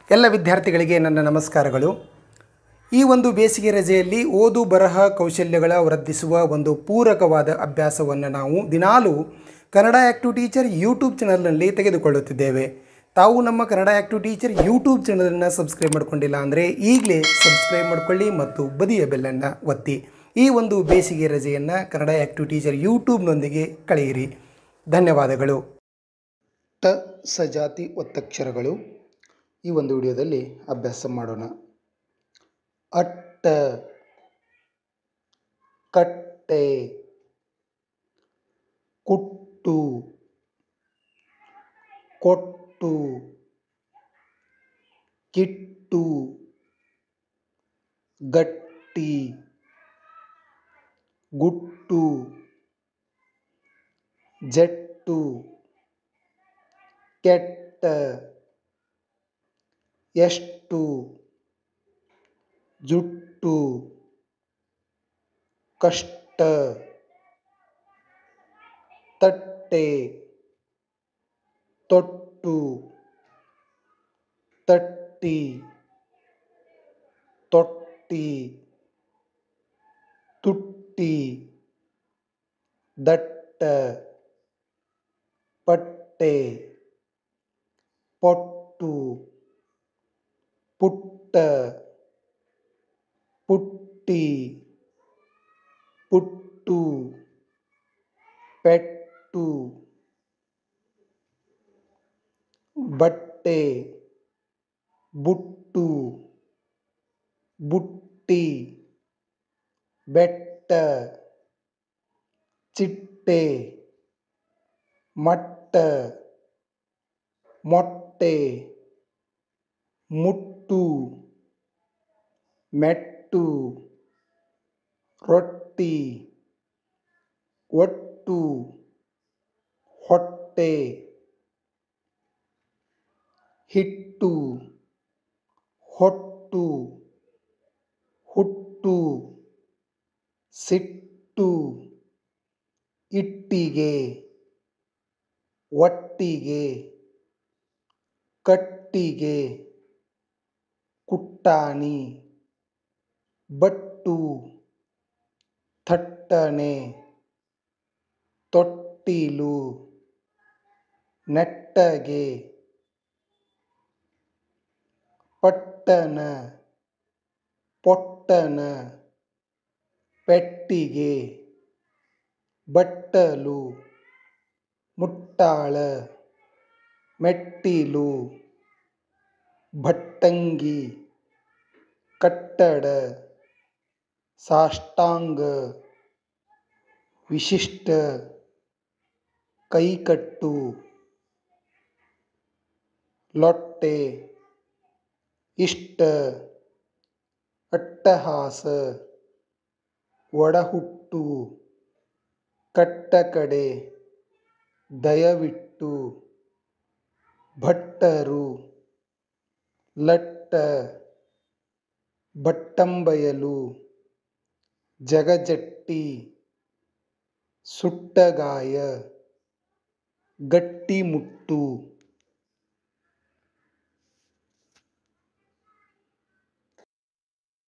ಎಲ್ಲ ವಿದ್ಯಾರ್ಥಿಗಳಿಗೆ ನನ್ನ ನಮಸ್ಕಾರಗಳು ಈ ಒಂದು ಬೇಸಿಗೆ ರಜೆಯಲ್ಲಿ ಓದು ಬರಹ ಕೌಶಲ್ಯಗಳ ವೃದ್ಧಿಸುವ ಒಂದು ಪೂರಕವಾದ ಅಭ್ಯಾಸವನ್ನು ನಾವು ದಿನಾಲೂ ಕನ್ನಡ ಆ್ಯಕ್ಟಿವ್ ಟೀಚರ್ ಯೂಟ್ಯೂಬ್ ಚಾನಲ್ನಲ್ಲಿ ತೆಗೆದುಕೊಳ್ಳುತ್ತಿದ್ದೇವೆ ತಾವು ನಮ್ಮ ಕನ್ನಡ ಆ್ಯಕ್ಟಿವ್ ಟೀಚರ್ ಯೂಟ್ಯೂಬ್ ಚಾನಲನ್ನು ಸಬ್ಸ್ಕ್ರೈಬ್ ಮಾಡ್ಕೊಂಡಿಲ್ಲ ಅಂದರೆ ಈಗಲೇ ಸಬ್ಸ್ಕ್ರೈಬ್ ಮಾಡ್ಕೊಳ್ಳಿ ಮತ್ತು ಬದಿಯ ಬೆಲ್ಲನ್ನು ಒತ್ತಿ ಈ ಒಂದು ಬೇಸಿಗೆ ರಜೆಯನ್ನು ಕನ್ನಡ ಆ್ಯಕ್ಟಿವ್ ಟೀಚರ್ ಯೂಟ್ಯೂಬ್ನೊಂದಿಗೆ ಕಳೆಯಿರಿ ಧನ್ಯವಾದಗಳು ಟ ಸಜಾತಿ ಒತ್ತಕ್ಷರಗಳು ಈ ಒಂದು ವಿಡಿಯೋದಲ್ಲಿ ಅಭ್ಯಾಸ ಮಾಡೋಣ ಅಟ್ಟ ಕಟ್ಟೆ ಕುಟ್ಟು ಕೊಟ್ಟು ಕಿಟ್ಟು ಗಟ್ಟಿ ಗುಟ್ಟು ಜಟ್ಟು ಕೆಟ್ಟ ಎಷ್ಟು ಜುಟ್ಟು ಕಷ್ಟ ತಟ್ಟೆ ತೊಟ್ಟು ತಟ್ಟಿ ತೊಟ್ಟಿ ತುಟ್ಟಿ ದಟ್ಟ ಪಟ್ಟೆ ಪೊಟ್ಟು ಪುಟ್ಟ ಪುಟ್ಟಿ ಪುಟ್ಟು ಪೆಟ್ಟು ಬಟ್ಟೆ ಬುಟ್ಟು ಬುಟ್ಟಿ ಬೆಟ್ಟ ಚಿಟ್ಟೆ ಮಟ್ಟ ಮೊಟ್ಟೆ ಮುಟ್ಟು ಮೆಟ್ಟು ರೊಟ್ಟಿ ಒಟ್ಟು ಹೊಟ್ಟೆ ಹಿಟ್ಟು ಹೊಟ್ಟು ಹುಟ್ಟು ಸಿಟ್ಟು ಇಟ್ಟಿಗೆ ಒಟ್ಟಿಗೆ ಕಟ್ಟಿಗೆ ಕುಟ್ಟಾಣಿ ಬಟ್ಟು ಥಟ್ಟನೆ ತೊಟ್ಟಿಲು ನೆಟ್ಟಗೆ ಪಟ್ಟಣ ಪೊಟ್ಟಣ ಪೆಟ್ಟಿಗೆ ಬಟ್ಟಲು ಮುಟ್ಟಾಳ ಮೆಟ್ಟಿಲು ಭಟ್ಟಂಗಿ ಕಟ್ಟಡ ಸಾಷ್ಟಾಂಗ ವಿಶಿಷ್ಟ ಕೈಕಟ್ಟು ಲೊಟ್ಟೆ ಇಷ್ಟ ಅಟ್ಟಹಾಸ ಒಡಹುಟ್ಟು ಕಟ್ಟಕಡೆ ದಯವಿಟ್ಟು ಭಟ್ಟರು ಲಟ್ಟ ಬಟ್ಟಂಬಯಲು ಜಗಜಟ್ಟಿ ಸುಟ್ಟಗಾಯ ಗಟ್ಟಿಮುಟ್ಟು